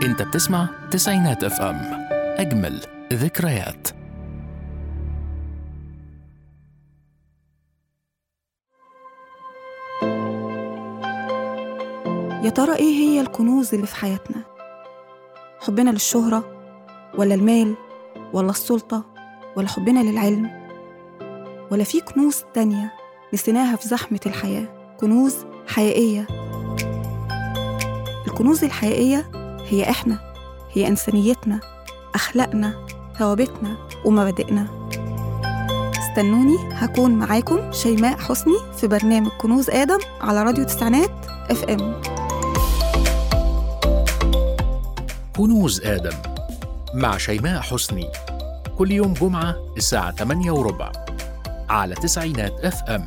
انت بتسمع تسعينات اف ام اجمل ذكريات يا ترى إيه هي الكنوز اللي في حياتنا؟ حبنا للشهرة ولا المال ولا السلطة ولا حبنا للعلم ولا في كنوز تانية نسيناها في زحمة الحياة كنوز حقيقية الكنوز الحقيقية هي إحنا هي إنسانيتنا أخلاقنا ثوابتنا ومبادئنا استنوني هكون معاكم شيماء حسني في برنامج كنوز آدم على راديو تسعينات اف ام كنوز آدم مع شيماء حسني كل يوم جمعة الساعة 8 وربع على تسعينات اف ام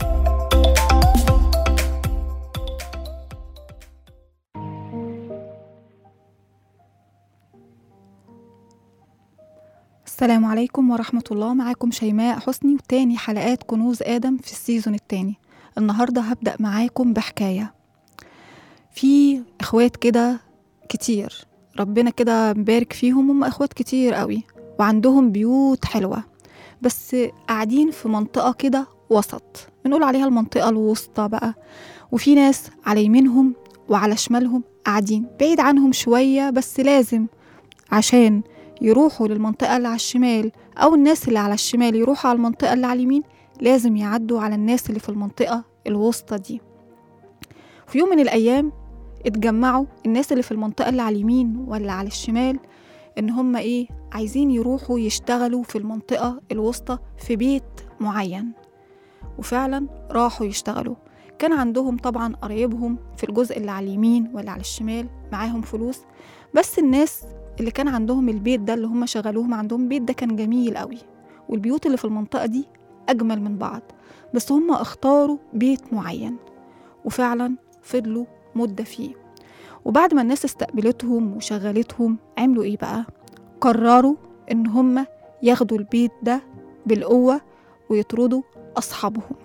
السلام عليكم ورحمة الله معاكم شيماء حسني وتاني حلقات كنوز آدم في السيزون التاني النهاردة هبدأ معاكم بحكاية في إخوات كده كتير ربنا كده مبارك فيهم هم إخوات كتير قوي وعندهم بيوت حلوة بس قاعدين في منطقة كده وسط بنقول عليها المنطقة الوسطى بقى وفي ناس على يمينهم وعلى شمالهم قاعدين بعيد عنهم شوية بس لازم عشان يروحوا للمنطقة اللي على الشمال أو الناس اللي على الشمال يروحوا على المنطقة اللي على اليمين لازم يعدوا على الناس اللي في المنطقة الوسطى دي في يوم من الأيام اتجمعوا الناس اللي في المنطقة اللي على اليمين ولا على الشمال إن هم إيه عايزين يروحوا يشتغلوا في المنطقة الوسطى في بيت معين وفعلا راحوا يشتغلوا كان عندهم طبعا قرايبهم في الجزء اللي على اليمين ولا على الشمال معاهم فلوس بس الناس اللي كان عندهم البيت ده اللي هم شغلوهم عندهم بيت ده كان جميل قوي والبيوت اللي في المنطقة دي أجمل من بعض بس هم اختاروا بيت معين وفعلا فضلوا مدة فيه وبعد ما الناس استقبلتهم وشغلتهم عملوا ايه بقى قرروا ان هم ياخدوا البيت ده بالقوة ويطردوا أصحابهم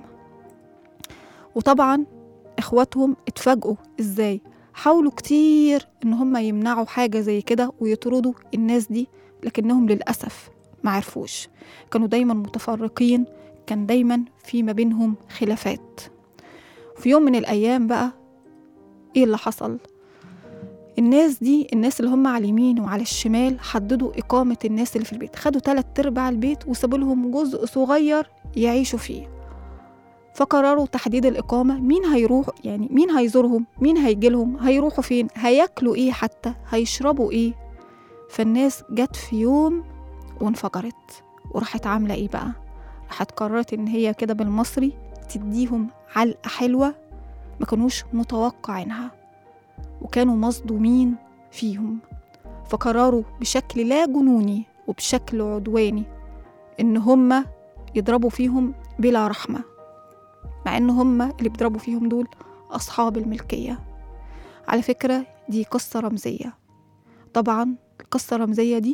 وطبعا إخواتهم اتفاجئوا ازاي حاولوا كتير ان هم يمنعوا حاجة زي كده ويطردوا الناس دي لكنهم للأسف ما عرفوش كانوا دايما متفرقين كان دايما في ما بينهم خلافات في يوم من الأيام بقى ايه اللي حصل الناس دي الناس اللي هم على اليمين وعلى الشمال حددوا إقامة الناس اللي في البيت خدوا تلات أرباع البيت وسابوا لهم جزء صغير يعيشوا فيه فقرروا تحديد الإقامة مين هيروح يعني مين هيزورهم مين هيجيلهم هيروحوا فين هياكلوا إيه حتى هيشربوا إيه فالناس جت في يوم وانفجرت وراحت عاملة إيه بقى راحت قررت إن هي كده بالمصري تديهم علقة حلوة ما كانوش متوقعينها وكانوا مصدومين فيهم فقرروا بشكل لا جنوني وبشكل عدواني إن هما يضربوا فيهم بلا رحمة مع إن هما اللي بيضربوا فيهم دول أصحاب الملكية على فكرة دي قصة رمزية طبعا القصة الرمزية دي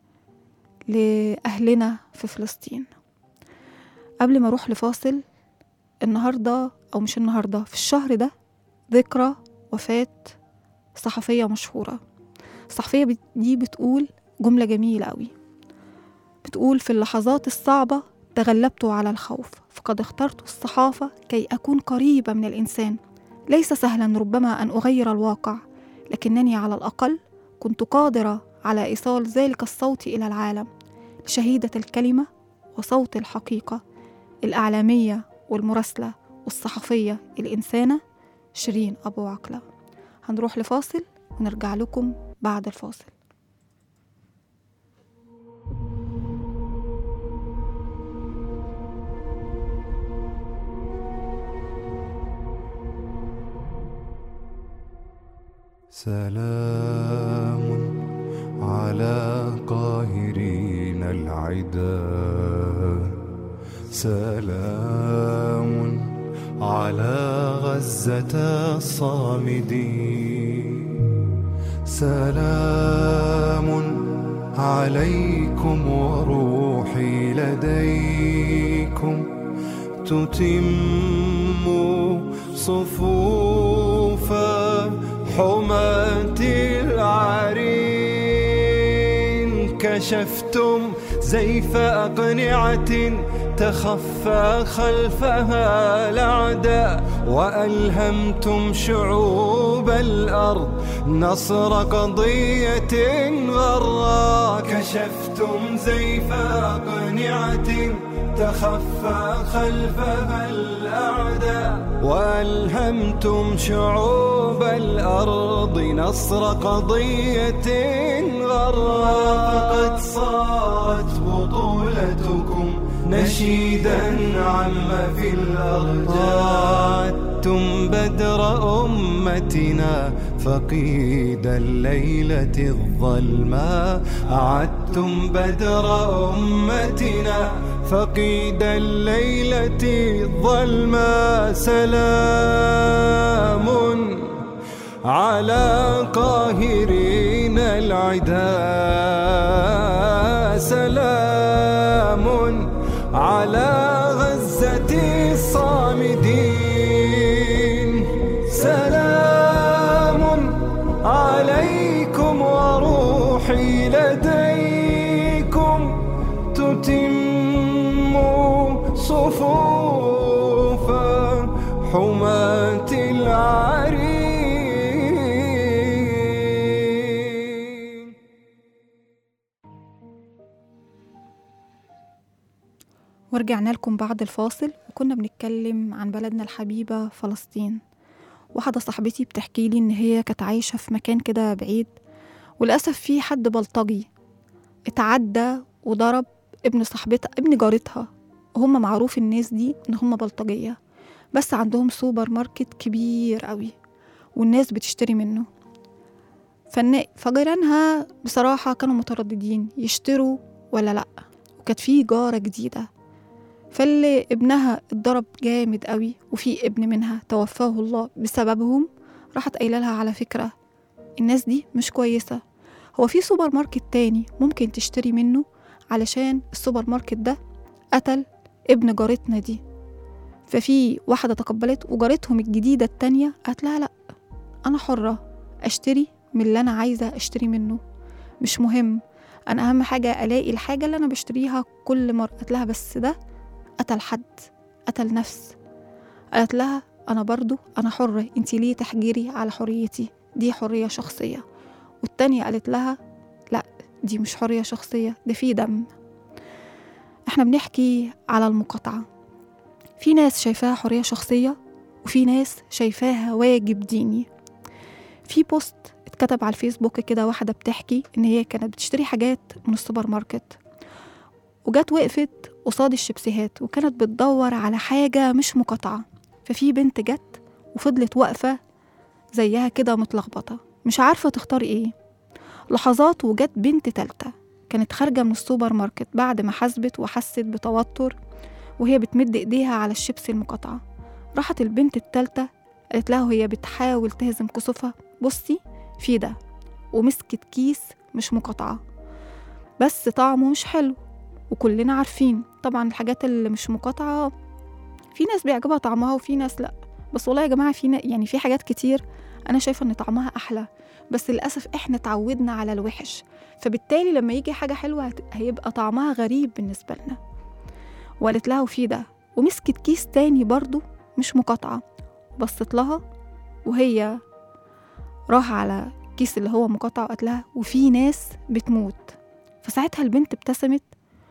لأهلنا في فلسطين قبل ما أروح لفاصل النهاردة أو مش النهاردة في الشهر ده ذكرى وفاة صحفية مشهورة الصحفية بت- دي بتقول جملة جميلة قوي بتقول في اللحظات الصعبة تغلبت على الخوف فقد اخترت الصحافة كي أكون قريبة من الإنسان ليس سهلا ربما أن أغير الواقع لكنني على الأقل كنت قادرة على إيصال ذلك الصوت إلى العالم شهيدة الكلمة وصوت الحقيقة الإعلامية والمراسلة والصحفية الإنسانة شيرين أبو عقلة هنروح لفاصل ونرجع لكم بعد الفاصل سلام على قاهرين العدا سلام على غزة الصامدين سلام عليكم وروحي لديكم تتم صفوف حماة العري كشفتم زيف أقنعة تخفى خلفها الأعداء وألهمتم شعوب الأرض نصر قضية غراء كشفتم زيف أقنعة تخفى خلفها الأعداء وألهمتم شعوب الأرض نصر قضية غراء فقد صارت بطولتكم نشيدا عم في الأرجاء عدتم بدر أمتنا فقيد الليلة الظلماء عدتم بدر أمتنا فقيد الليلة الظلماء سلام على قاهرين العدا سلام على غزة الصامدين سلام عليكم وروحي لديكم تتم صفوف حماة العرين ورجعنا لكم بعد الفاصل وكنا بنتكلم عن بلدنا الحبيبة فلسطين واحدة صاحبتي بتحكي لي إن هي كانت عايشة في مكان كده بعيد وللأسف في حد بلطجي اتعدى وضرب ابن صاحبتها ابن جارتها وهم معروف الناس دي إن هم بلطجية بس عندهم سوبر ماركت كبير قوي والناس بتشتري منه فالنا- فجيرانها بصراحة كانوا مترددين يشتروا ولا لأ وكانت في جارة جديدة فاللي ابنها اتضرب جامد قوي وفي ابن منها توفاه الله بسببهم راحت قايله لها على فكرة الناس دي مش كويسة هو في سوبر ماركت تاني ممكن تشتري منه علشان السوبر ماركت ده قتل ابن جارتنا دي ففي واحدة تقبلت وجارتهم الجديدة التانية قالت لها لأ أنا حرة أشتري من اللي أنا عايزة أشتري منه مش مهم أنا أهم حاجة ألاقي الحاجة اللي أنا بشتريها كل مرة قالت لها بس ده قتل حد قتل نفس قالت لها أنا برضو أنا حرة أنتي ليه تحجري على حريتي دي حرية شخصية والتانية قالت لها لا دي مش حرية شخصية ده في دم احنا بنحكي على المقاطعة في ناس شايفاها حرية شخصية وفي ناس شايفاها واجب ديني في بوست اتكتب على الفيسبوك كده واحدة بتحكي إن هي كانت بتشتري حاجات من السوبر ماركت وجت وقفت قصاد الشيبسيهات وكانت بتدور على حاجة مش مقاطعة ففي بنت جت وفضلت واقفة زيها كده متلخبطة مش عارفة تختار ايه لحظات وجت بنت تالتة كانت خارجة من السوبر ماركت بعد ما حسبت وحست بتوتر وهي بتمد ايديها على الشيبسي المقاطعة راحت البنت التالتة قالت لها وهي بتحاول تهزم كسوفها بصي في ده ومسكت كيس مش مقاطعة بس طعمه مش حلو وكلنا عارفين طبعا الحاجات اللي مش مقاطعة في ناس بيعجبها طعمها وفي ناس لأ بس والله يا جماعة في نا- يعني في حاجات كتير أنا شايفة إن طعمها أحلى بس للأسف إحنا اتعودنا على الوحش فبالتالي لما يجي حاجة حلوة هت- هيبقى طعمها غريب بالنسبة لنا وقالت لها وفي ده ومسكت كيس تاني برضو مش مقاطعة بصت لها وهي راح على الكيس اللي هو مقاطعة وقالت لها وفي ناس بتموت فساعتها البنت ابتسمت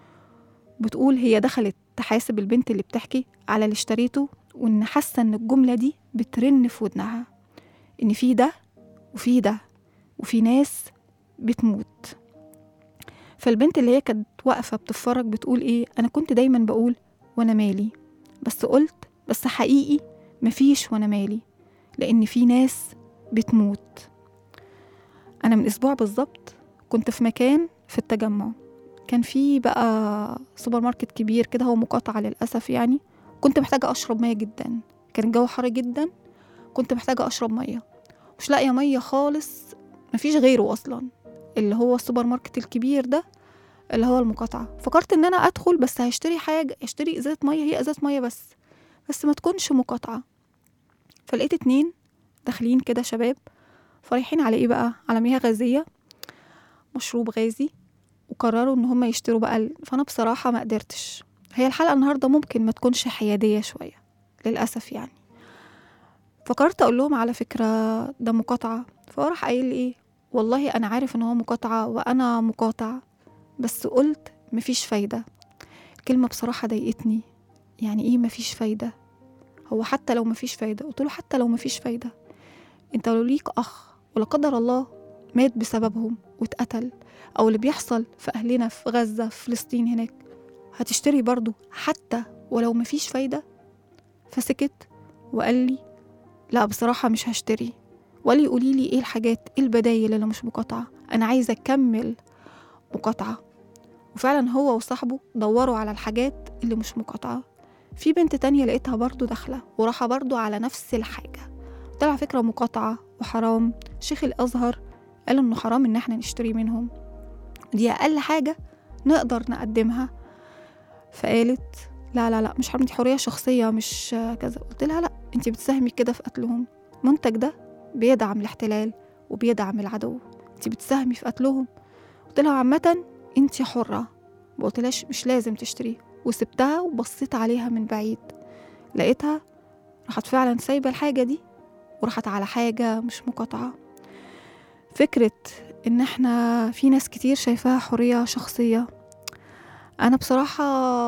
بتقول هي دخلت تحاسب البنت اللي بتحكي على اللي اشتريته وان حاسه ان الجمله دي بترن في ودنها ان في ده وفي ده وفي ناس بتموت فالبنت اللي هي كانت واقفه بتتفرج بتقول ايه انا كنت دايما بقول وانا مالي بس قلت بس حقيقي مفيش وانا مالي لان في ناس بتموت انا من اسبوع بالظبط كنت في مكان في التجمع كان في بقى سوبر ماركت كبير كده هو مقاطعة للأسف يعني كنت محتاجة أشرب مية جدا كان الجو حر جدا كنت محتاجة أشرب مية مش لاقية مية خالص مفيش غيره أصلا اللي هو السوبر ماركت الكبير ده اللي هو المقاطعة فكرت إن أنا أدخل بس هشتري حاجة اشتري إزازة مية هي إزازة مية بس بس ما تكونش مقاطعة فلقيت اتنين داخلين كده شباب فرايحين على إيه بقى على مياه غازية مشروب غازي وقرروا ان هم يشتروا بقى ال- فانا بصراحه ما قدرتش هي الحلقه النهارده ممكن ما تكونش حياديه شويه للاسف يعني فقررت اقول لهم على فكره ده مقاطعه فهو راح قايل لي ايه والله انا عارف ان هو مقاطعه وانا مقاطع بس قلت مفيش فايده الكلمه بصراحه ضايقتني يعني ايه مفيش فايده هو حتى لو مفيش فايده قلت له حتى لو مفيش فايده انت لو ليك اخ ولا قدر الله مات بسببهم واتقتل او اللي بيحصل في اهلنا في غزه في فلسطين هناك هتشتري برضو حتى ولو مفيش فايده فسكت وقال لي لا بصراحه مش هشتري وقال لي قولي لي ايه الحاجات ايه البدايل اللي مش مقاطعه انا عايزه اكمل مقاطعه وفعلا هو وصاحبه دوروا على الحاجات اللي مش مقاطعه في بنت تانية لقيتها برضو داخلة وراحة برضو على نفس الحاجة قلت لها على فكرة مقاطعة وحرام شيخ الأزهر قال إنه حرام إن احنا نشتري منهم دي أقل حاجة نقدر نقدمها فقالت لا لا لا مش حرام دي حرية شخصية مش آه، كذا قلت لها لا انت بتساهمي كده في قتلهم المنتج ده بيدعم الاحتلال وبيدعم العدو انت بتساهمي في قتلهم قلت لها عامة انت حرة ما قلتلهاش مش لازم تشتري وسبتها وبصيت عليها من بعيد لقيتها راحت فعلا سايبة الحاجة دي وراحت على حاجة مش مقاطعة فكرة إن إحنا في ناس كتير شايفاها حرية شخصية أنا بصراحة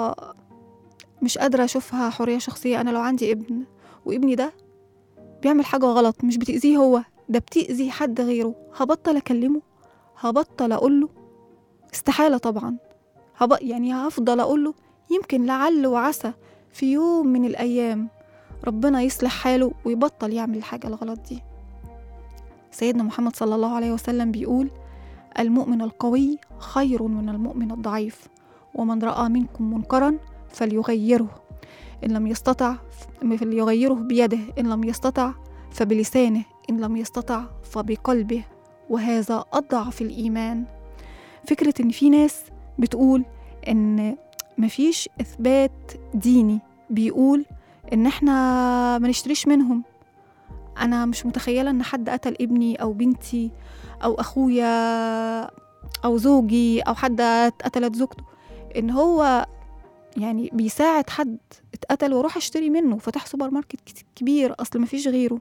مش قادرة أشوفها حرية شخصية أنا لو عندي ابن وابني ده بيعمل حاجة غلط مش بتأذيه هو ده بتأذي حد غيره هبطل أكلمه هبطل أقوله استحالة طبعا هب... يعني هفضل أقوله يمكن لعل وعسى في يوم من الأيام ربنا يصلح حاله ويبطل يعمل الحاجة الغلط دي سيدنا محمد صلى الله عليه وسلم بيقول المؤمن القوي خير من المؤمن الضعيف ومن رأى منكم منكرا فليغيره إن لم يستطع فليغيره بيده إن لم يستطع فبلسانه إن لم يستطع فبقلبه وهذا أضعف الإيمان فكرة إن في ناس بتقول إن مفيش إثبات ديني بيقول إن إحنا ما نشتريش منهم أنا مش متخيلة إن حد قتل ابني أو بنتي أو أخويا أو زوجي أو حد اتقتلت زوجته إن هو يعني بيساعد حد اتقتل واروح اشتري منه فتح سوبر ماركت كت- كبير اصل مفيش غيره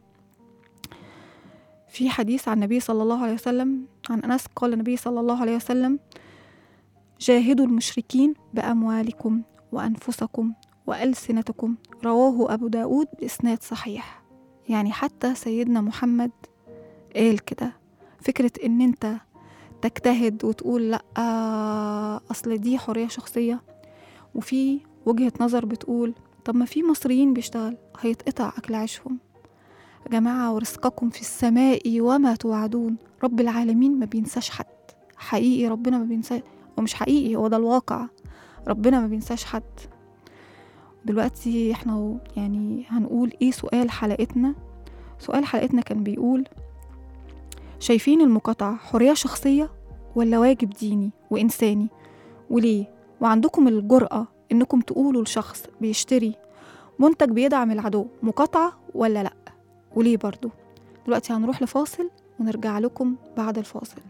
في حديث عن النبي صلى الله عليه وسلم عن انس قال النبي صلى الله عليه وسلم جاهدوا المشركين باموالكم وانفسكم والسنتكم رواه ابو داود باسناد صحيح يعني حتى سيدنا محمد قال كده فكره ان انت تجتهد وتقول لا اصل دي حريه شخصيه وفي وجهة نظر بتقول طب ما في مصريين بيشتغل هيتقطع أكل عيشهم يا جماعة ورزقكم في السماء وما توعدون رب العالمين ما بينساش حد حقيقي ربنا ما بينساش هو مش حقيقي هو ده الواقع ربنا ما بينساش حد دلوقتي احنا يعني هنقول ايه سؤال حلقتنا سؤال حلقتنا كان بيقول شايفين المقاطعة حرية شخصية ولا واجب ديني وإنساني وليه وعندكم الجرأة إنكم تقولوا لشخص بيشتري منتج بيدعم العدو مقاطعة ولا لأ وليه برضو دلوقتي هنروح لفاصل ونرجع لكم بعد الفاصل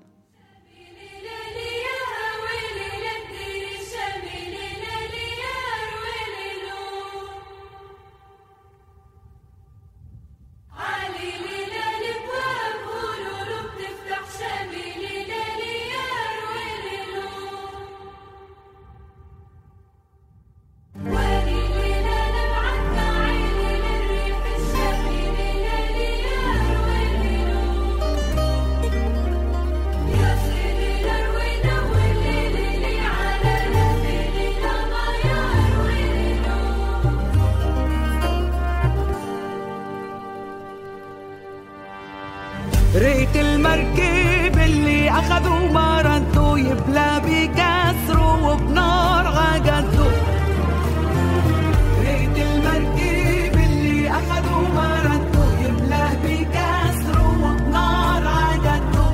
ريت المركب اللي اخذوا ما ردوا يبلى بكسره وبنار عقدوا ريت المركب اللي اخذوا ما ردوا يبلى بكسره وبنار عقدوا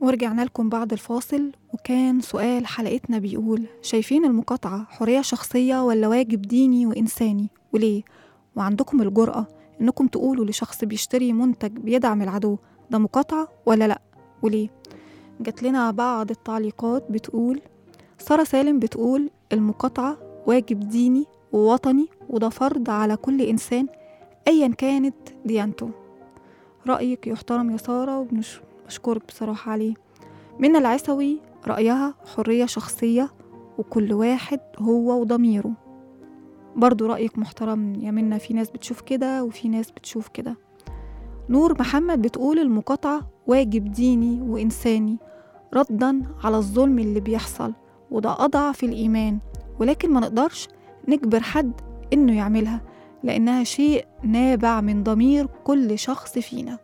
ورجعنا لكم بعد الفاصل وكان سؤال حلقتنا بيقول شايفين المقاطعة حرية شخصية ولا واجب ديني وإنساني وليه؟ وعندكم الجرأة إنكم تقولوا لشخص بيشتري منتج بيدعم العدو ده مقاطعة ولا لأ وليه؟ جات لنا بعض التعليقات بتقول سارة سالم بتقول المقاطعة واجب ديني ووطني وده فرض على كل إنسان أيا كانت ديانته رأيك يحترم يا سارة وبنشكرك بصراحة عليه منى العسوي رأيها حرية شخصية وكل واحد هو وضميره برضو رأيك محترم يا منى في ناس بتشوف كده وفي ناس بتشوف كده نور محمد بتقول المقاطعة واجب ديني وإنساني ردا على الظلم اللي بيحصل وده أضعف الإيمان ولكن ما نقدرش نجبر حد إنه يعملها لأنها شيء نابع من ضمير كل شخص فينا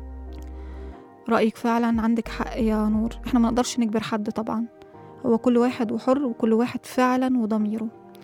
رأيك فعلا عندك حق يا نور احنا ما نقدرش نجبر حد طبعا هو كل واحد وحر وكل واحد فعلا وضميره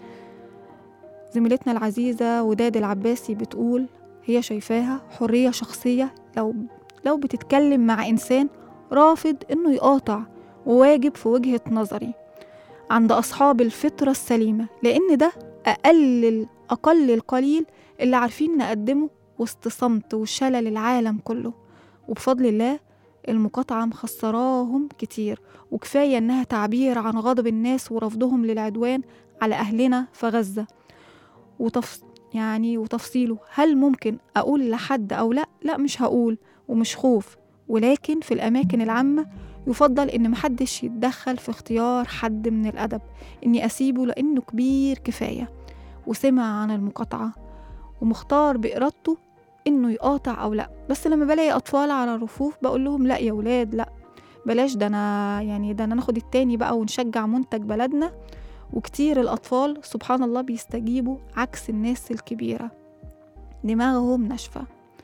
زميلتنا العزيزة وداد العباسي بتقول هي شايفاها حرية شخصية لو لو بتتكلم مع إنسان رافض إنه يقاطع وواجب في وجهة نظري عند أصحاب الفطرة السليمة لأن ده أقل أقل القليل اللي عارفين نقدمه وسط صمت وشلل العالم كله وبفضل الله المقاطعة مخسراهم كتير وكفاية إنها تعبير عن غضب الناس ورفضهم للعدوان على أهلنا في غزة وتف... يعني وتفصيله هل ممكن أقول لحد أو لأ؟ لأ مش هقول ومش خوف ولكن في الأماكن العامة يفضل إن محدش يتدخل في اختيار حد من الأدب إني أسيبه لأنه كبير كفاية وسمع عن المقاطعة ومختار بإرادته إنه يقاطع أو لأ بس لما بلاقي أطفال على الرفوف بقول لهم لأ يا ولاد لأ بلاش ده أنا يعني ده أنا ناخد التاني بقى ونشجع منتج بلدنا وكتير الأطفال سبحان الله بيستجيبوا عكس الناس الكبيرة دماغهم ناشفة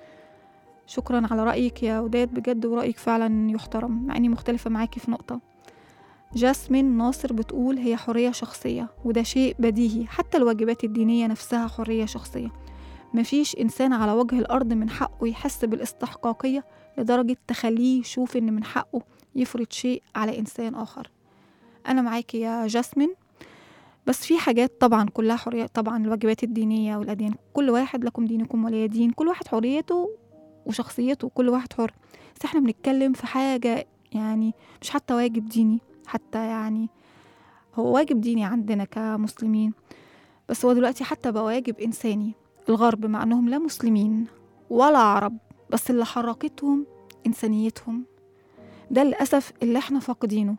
شكرا على رأيك يا وداد بجد ورأيك فعلا يحترم مع إني مختلفة معاكي في نقطة جاسمين ناصر بتقول هي حرية شخصية وده شيء بديهي حتى الواجبات الدينية نفسها حرية شخصية مفيش إنسان على وجه الأرض من حقه يحس بالاستحقاقية لدرجة تخليه يشوف إن من حقه يفرض شيء على إنسان آخر أنا معاكي يا جاسمين بس في حاجات طبعا كلها حرية طبعا الواجبات الدينية والأديان كل واحد لكم دينكم ولي دين كل واحد حريته وشخصيته كل واحد حر بس احنا بنتكلم في حاجة يعني مش حتى واجب ديني حتى يعني هو واجب ديني عندنا كمسلمين بس هو دلوقتي حتى بقى واجب إنساني الغرب مع أنهم لا مسلمين ولا عرب بس اللي حركتهم إنسانيتهم ده للأسف اللي احنا فاقدينه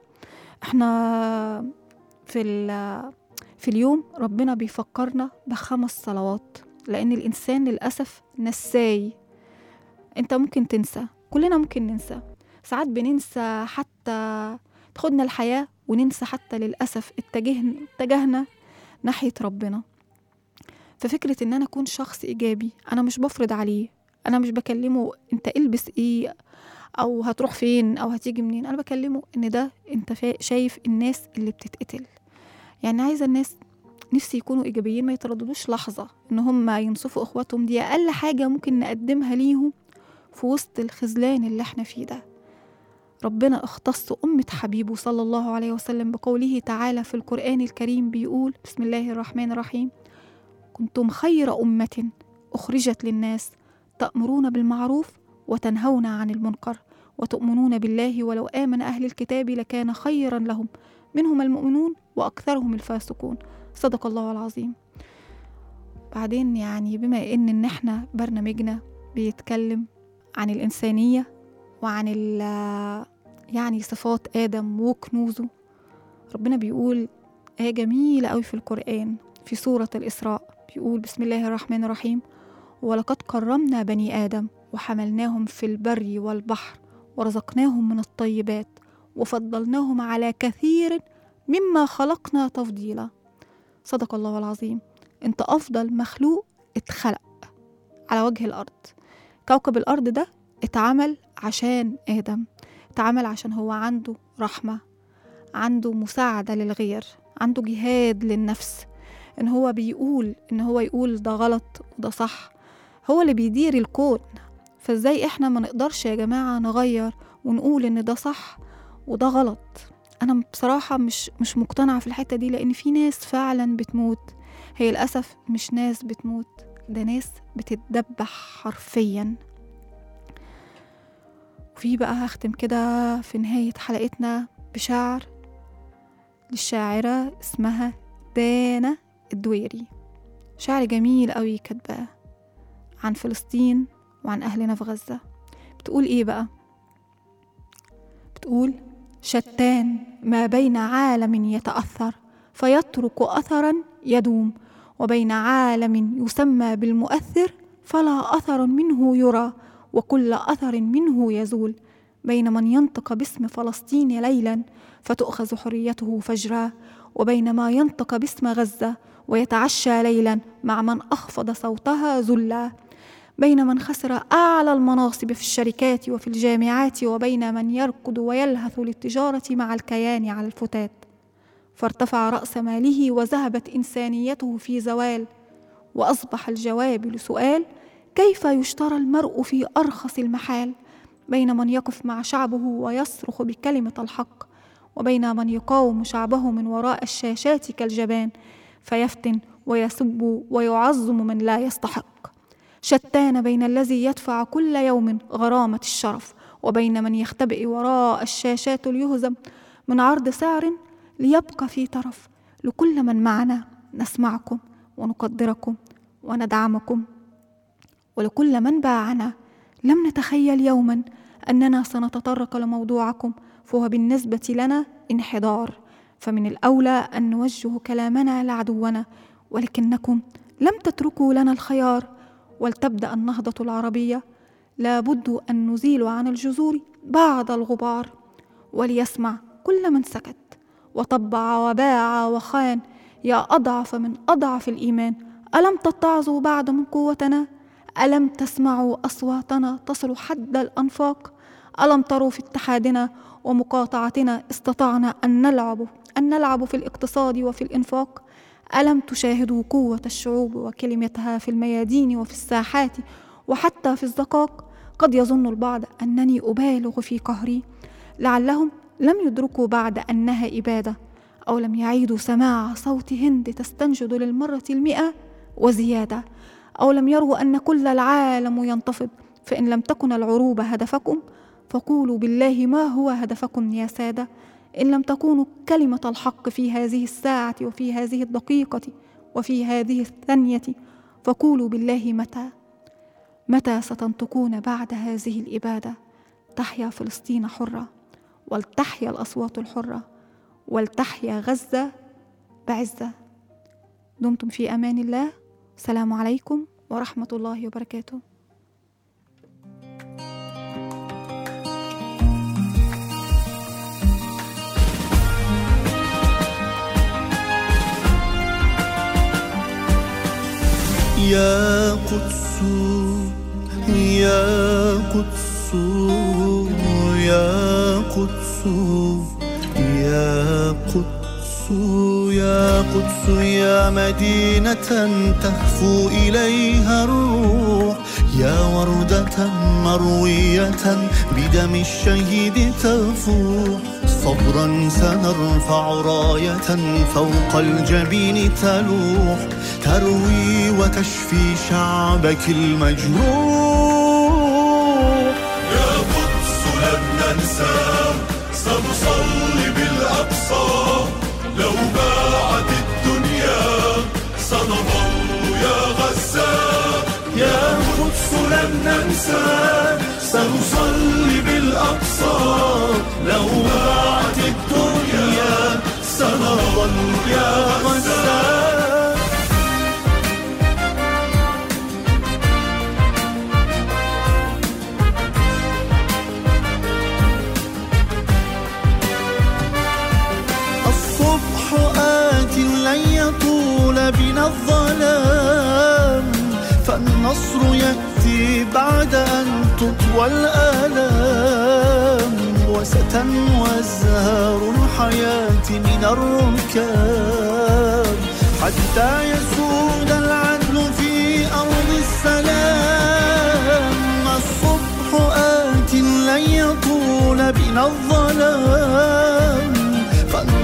احنا في في اليوم ربنا بيفكرنا بخمس صلوات لأن الإنسان للأسف نساي أنت ممكن تنسى كلنا ممكن ننسى ساعات بننسى حتى تاخدنا الحياة وننسى حتى للأسف اتجهنا, اتجهنا ناحية ربنا ففكرة إن أنا أكون شخص إيجابي أنا مش بفرض عليه أنا مش بكلمه أنت البس إيه أو هتروح فين أو هتيجي منين أنا بكلمه إن ده أنت شايف الناس اللي بتتقتل يعني عايزة الناس نفسي يكونوا إيجابيين ما يترددوش لحظة إن هم ينصفوا إخواتهم دي أقل حاجة ممكن نقدمها ليهم في وسط الخذلان اللي احنا فيه ده ربنا اختص أمة حبيبه صلى الله عليه وسلم بقوله تعالى في القرآن الكريم بيقول بسم الله الرحمن الرحيم كنتم خير أمة أخرجت للناس تأمرون بالمعروف وتنهون عن المنكر وتؤمنون بالله ولو آمن أهل الكتاب لكان خيرا لهم منهم المؤمنون وأكثرهم الفاسقون صدق الله العظيم بعدين يعني بما إن إن إحنا برنامجنا بيتكلم عن الإنسانية وعن يعني صفات آدم وكنوزه ربنا بيقول آية جميلة أوي في القرآن في سورة الإسراء بيقول بسم الله الرحمن الرحيم ولقد كرمنا بني آدم وحملناهم في البر والبحر ورزقناهم من الطيبات وفضلناهم على كثير مما خلقنا تفضيلا صدق الله العظيم انت افضل مخلوق اتخلق على وجه الارض كوكب الارض ده اتعمل عشان ادم اتعمل عشان هو عنده رحمه عنده مساعده للغير عنده جهاد للنفس ان هو بيقول ان هو يقول ده غلط وده صح هو اللي بيدير الكون فازاي احنا ما نقدرش يا جماعه نغير ونقول ان ده صح وده غلط انا بصراحه مش مش مقتنعه في الحته دي لان في ناس فعلا بتموت هي للاسف مش ناس بتموت ده ناس بتتدبح حرفيا وفي بقى هختم كده في نهايه حلقتنا بشعر للشاعره اسمها دانا الدويري شعر جميل قوي كاتباه عن فلسطين وعن أهلنا في غزة بتقول إيه بقى؟ بتقول شتان ما بين عالم يتأثر فيترك أثرا يدوم وبين عالم يسمى بالمؤثر فلا أثر منه يرى وكل أثر منه يزول بين من ينطق باسم فلسطين ليلا فتؤخذ حريته فجرا وبين ما ينطق باسم غزة ويتعشى ليلا مع من أخفض صوتها ذلا بين من خسر أعلى المناصب في الشركات وفي الجامعات وبين من يركض ويلهث للتجارة مع الكيان على الفتات فارتفع رأس ماله وذهبت إنسانيته في زوال وأصبح الجواب لسؤال كيف يشترى المرء في أرخص المحال بين من يقف مع شعبه ويصرخ بكلمة الحق وبين من يقاوم شعبه من وراء الشاشات كالجبان فيفتن ويسب ويعظم من لا يستحق شتان بين الذي يدفع كل يوم غرامة الشرف وبين من يختبئ وراء الشاشات ليهزم من عرض سعر ليبقى في طرف لكل من معنا نسمعكم ونقدركم وندعمكم ولكل من باعنا لم نتخيل يوما أننا سنتطرق لموضوعكم فهو بالنسبة لنا انحدار فمن الأولى أن نوجه كلامنا لعدونا ولكنكم لم تتركوا لنا الخيار ولتبدأ النهضة العربية لابد أن نزيل عن الجذور بعض الغبار وليسمع كل من سكت وطبع وباع وخان يا أضعف من أضعف الإيمان ألم تتعظوا بعد من قوتنا ألم تسمعوا أصواتنا تصل حد الأنفاق ألم تروا في اتحادنا ومقاطعتنا استطعنا أن نلعب أن نلعب في الاقتصاد وفي الإنفاق ألم تشاهدوا قوة الشعوب وكلمتها في الميادين وفي الساحات وحتى في الزقاق قد يظن البعض أنني أبالغ في قهري لعلهم لم يدركوا بعد أنها إبادة أو لم يعيدوا سماع صوت هند تستنجد للمرة المئة وزيادة أو لم يروا أن كل العالم ينتفض فإن لم تكن العروبة هدفكم فقولوا بالله ما هو هدفكم يا سادة إن لم تكونوا كلمة الحق في هذه الساعة وفي هذه الدقيقة وفي هذه الثانية فقولوا بالله متى متى ستنطقون بعد هذه الإبادة تحيا فلسطين حرة ولتحيا الأصوات الحرة ولتحيا غزة بعزة دمتم في أمان الله السلام عليكم ورحمة الله وبركاته يا قدس يا قدس يا قدس يا قدس يا قدس يا مدينة تهفو إليها الروح يا وردة مروية بدم الشهيد تفوح صبرا سنرفع راية فوق الجبين تلوح تروي وتشفي شعبك المجروح يا قدس لن ننسى سنصلي بالأقصى لو باعت الدنيا سنظل يا غزة يا قدس لن ننسى سنصلي بالأقصى لو ضاعت الدنيا سنظل يا غزة الصبح آت لن يطول بنا الظلام فالنصر يأتي بعد أن تطوى الآلام وستنوى الزهار الحياة من الركام حتى يسود العدل في أرض السلام الصبح آت لن يطول بنا الظلام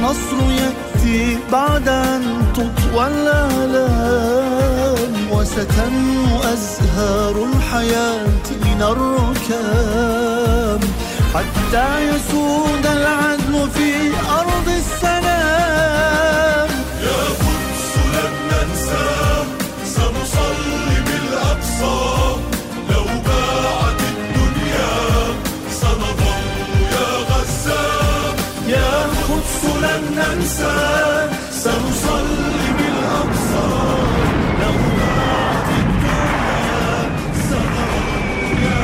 النصر يأتي بعد أن تطوى الآلام وستنمو أزهار الحياة من الركام حتى يسود العدل في أرض السلام يا قدس لن ننسى سنصلي بالأقصى لو باعت الدنيا سنظل يا غزال يا قدس لن ننسى سنصلي بالأقصى لو ضاعت الدنيا سنظل يا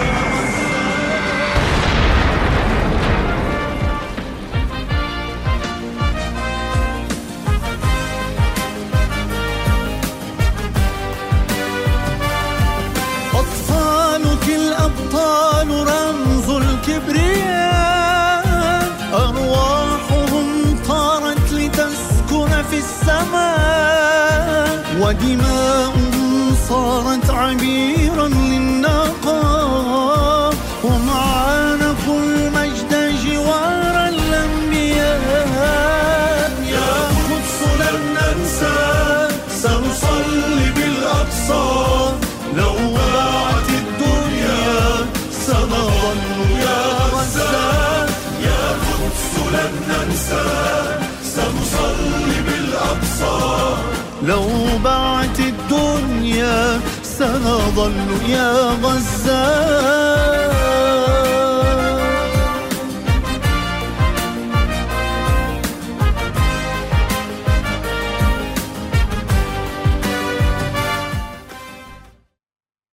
أطفالك الأبطال رمز الكبرياء أرواحهم طارت لتسكن في السماء ودماؤهم صارت عبيرا للنقاء هم عانقوا المجد جوار الأنبياء يا قدس لن ننسى سنصلي بالأقصى لو ضاعت الدنيا سنظل يا غزال يا قدس لن ننسى سنصلي بالأقصى لو باعت الدنيا سنظل يا غزال